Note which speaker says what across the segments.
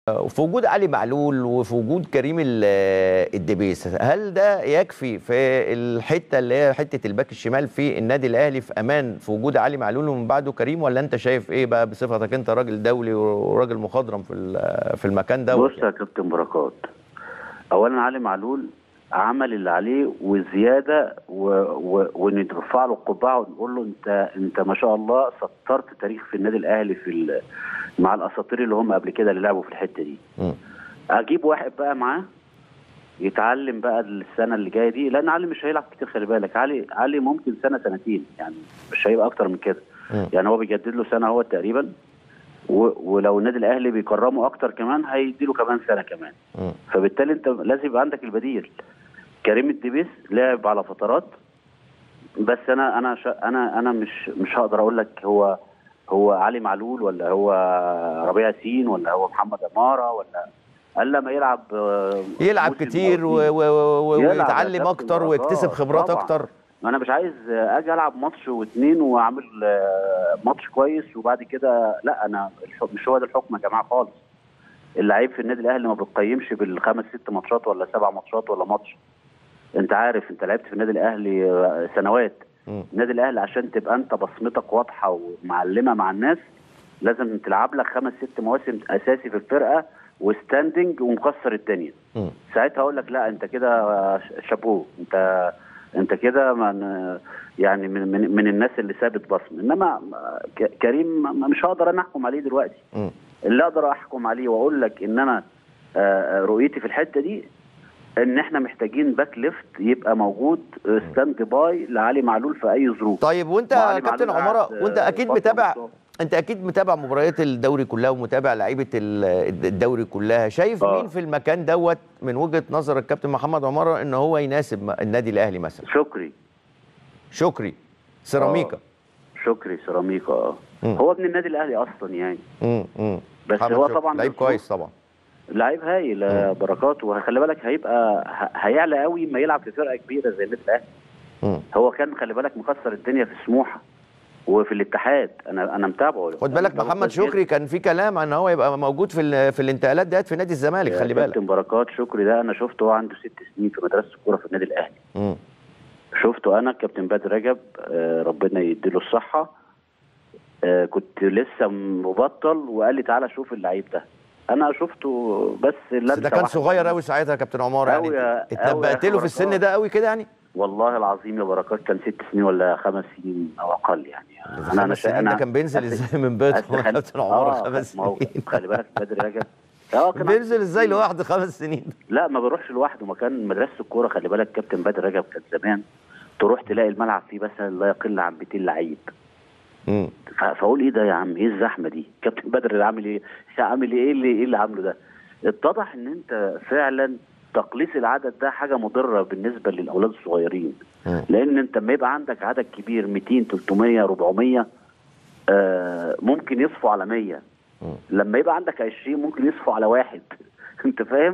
Speaker 1: في وجود علي معلول وفي وجود كريم ال- الدبيس هل ده يكفي في الحته اللي هي حته الباك الشمال في النادي الاهلي في امان في وجود علي معلول ومن بعده كريم ولا انت شايف ايه بقى بصفتك انت راجل دولي وراجل مخضرم في ال- في المكان ده
Speaker 2: بص يا كابتن بركات اولا علي معلول عمل اللي عليه وزياده و... و... ونرفع له القبعه ونقول له انت انت ما شاء الله سطرت تاريخ في النادي الاهلي في ال... مع الاساطير اللي هم قبل كده اللي لعبوا في الحته دي
Speaker 1: مم.
Speaker 2: اجيب واحد بقى معاه يتعلم بقى السنه اللي جايه دي لان علي مش هيلعب كتير خلي بالك علي علي ممكن سنه سنتين يعني مش هيبقى اكتر من كده
Speaker 1: مم.
Speaker 2: يعني هو بيجدد له سنه هو تقريبا و... ولو النادي الاهلي بيكرمه اكتر كمان هيديله كمان سنه كمان
Speaker 1: مم.
Speaker 2: فبالتالي انت لازم يبقى عندك البديل كريم الدبيس لعب على فترات بس انا انا ش... انا انا مش مش هقدر اقول لك هو هو علي معلول ولا هو ربيع ياسين ولا هو محمد اماره ولا قال لما يلعب آه،
Speaker 1: يلعب
Speaker 2: موسم
Speaker 1: كتير
Speaker 2: أو
Speaker 1: و...
Speaker 2: اتنين.
Speaker 1: و... و...
Speaker 2: يلعب يا
Speaker 1: ويتعلم
Speaker 2: كابتن
Speaker 1: اكتر
Speaker 2: بركات،
Speaker 1: ويكتسب خبرات
Speaker 2: طبعاً.
Speaker 1: اكتر
Speaker 2: ما انا مش عايز اجي العب ماتش واثنين واعمل آه، ماتش كويس وبعد كده لا انا الح- مش هو ده الحكم يا جماعه خالص اللعيب في النادي الاهلي ما بتقيمش بالخمس ست ماتشات ولا سبع ماتشات ولا ماتش انت عارف انت لعبت في النادي الاهلي آه، سنوات
Speaker 1: مم.
Speaker 2: النادي الاهلي عشان تبقى انت بصمتك واضحه ومعلمه مع الناس لازم تلعب لك خمس ست مواسم اساسي في الفرقه وستاندنج ومكسر الدنيا
Speaker 1: مم.
Speaker 2: ساعتها اقول لك لا انت كده شابوه انت انت كده من يعني من, من من الناس اللي سابت بصمه انما ك- كريم ما- مش هقدر انا احكم عليه دلوقتي
Speaker 1: مم.
Speaker 2: اللي اقدر احكم عليه واقول لك ان انا آه، رؤيتي في الحته دي ان احنا محتاجين باك ليفت يبقى موجود ستاند باي لعلي معلول في اي ظروف
Speaker 1: طيب وانت
Speaker 2: وعلي
Speaker 1: يا كابتن
Speaker 2: معلول
Speaker 1: عمارة
Speaker 2: قعد،
Speaker 1: وانت
Speaker 2: آه،
Speaker 1: اكيد
Speaker 2: فترة
Speaker 1: متابع
Speaker 2: مصاب.
Speaker 1: انت اكيد متابع مباريات الدوري كلها ومتابع لعيبه ال- الدوري كلها شايف
Speaker 2: آه.
Speaker 1: مين في المكان دوت من وجهه نظر الكابتن محمد عمارة ان هو يناسب م- النادي الاهلي مثلا
Speaker 2: شكري
Speaker 1: شكري سيراميكا
Speaker 2: شكري سيراميكا اه
Speaker 1: مم.
Speaker 2: هو ابن النادي الاهلي اصلا يعني
Speaker 1: امم امم
Speaker 2: بس
Speaker 1: محمد
Speaker 2: هو
Speaker 1: شكري.
Speaker 2: طبعا
Speaker 1: لعيب
Speaker 2: بظروف-
Speaker 1: كويس طبعا
Speaker 2: لعيب هايل يا بركات وخلي بالك هيبقى ه- هيعلى قوي ما يلعب في فرقه كبيره زي النادي الاهلي
Speaker 1: مم.
Speaker 2: هو كان خلي بالك مكسر الدنيا في سموحه وفي الاتحاد انا انا متابعه
Speaker 1: خد بالك
Speaker 2: متابعه
Speaker 1: محمد
Speaker 2: كويس جدا.
Speaker 1: شكري كان في كلام ان هو يبقى موجود في ال- في الانتقالات ديت في نادي الزمالك
Speaker 2: يا
Speaker 1: خلي بالك
Speaker 2: كابتن بركات شكري ده انا شفته هو عنده ست سنين في مدرسه الكوره في النادي الاهلي
Speaker 1: مم.
Speaker 2: شفته انا كابتن بدر رجب آه، ربنا يديله الصحه آه، كنت لسه مبطل وقال لي تعالى شوف اللعيب ده انا شفته بس
Speaker 1: بس
Speaker 2: لمسه
Speaker 1: ده كان
Speaker 2: واحدة.
Speaker 1: صغير قوي ساعتها يا كابتن عمارة يعني
Speaker 2: أوي يا-
Speaker 1: انت
Speaker 2: أوي يا
Speaker 1: اتنبأت له في السن
Speaker 2: بركات.
Speaker 1: ده قوي كده يعني
Speaker 2: والله العظيم يا بركات كان ست سنين ولا خمس سنين او اقل يعني
Speaker 1: انا انا
Speaker 2: شا-
Speaker 1: ده كان بينزل
Speaker 2: أس-
Speaker 1: ازاي من بيته
Speaker 2: أس-
Speaker 1: يا
Speaker 2: خل-
Speaker 1: كابتن عمارة
Speaker 2: آه،
Speaker 1: خمس
Speaker 2: ما هو
Speaker 1: سنين
Speaker 2: خلي بالك بدري رجب اه كان
Speaker 1: بينزل ازاي
Speaker 2: عنده-
Speaker 1: لوحده خمس سنين
Speaker 2: لا ما بيروحش لوحده ما كان مدرسه الكوره خلي بالك كابتن بدر رجب كان زمان تروح تلاقي الملعب فيه مثلا لا يقل عن 200 لعيب
Speaker 1: مم.
Speaker 2: ف- فاقول ايه ده يا عم ايه الزحمه دي كابتن بدر اللي عامل ايه عامل ايه اللي ايه اللي عامله ده اتضح ان انت فعلا تقليص العدد ده حاجه مضره بالنسبه للاولاد الصغيرين
Speaker 1: مم.
Speaker 2: لان انت لما يبقى عندك عدد كبير 200 300 400 آه ممكن يصفوا على 100
Speaker 1: مم.
Speaker 2: لما يبقى عندك 20 ممكن يصفوا على واحد انت فاهم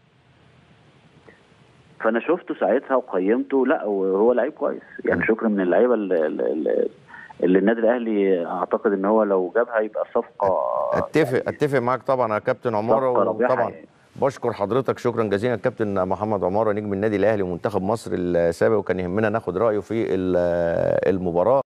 Speaker 2: فانا شفته ساعتها وقيمته لا هو لعيب كويس يعني شكرا من اللعيبه اللي, اللي, اللي النادي الاهلي اعتقد ان هو لو جابها يبقى صفقه
Speaker 1: اتفق اتفق معاك طبعا يا كابتن عمارة
Speaker 2: صفقة رابحة
Speaker 1: وطبعا
Speaker 2: يعني.
Speaker 1: بشكر حضرتك شكرا جزيلا الكابتن محمد عمارة نجم النادي الاهلي ومنتخب مصر السابق وكان يهمنا ناخد رايه في ال- المباراه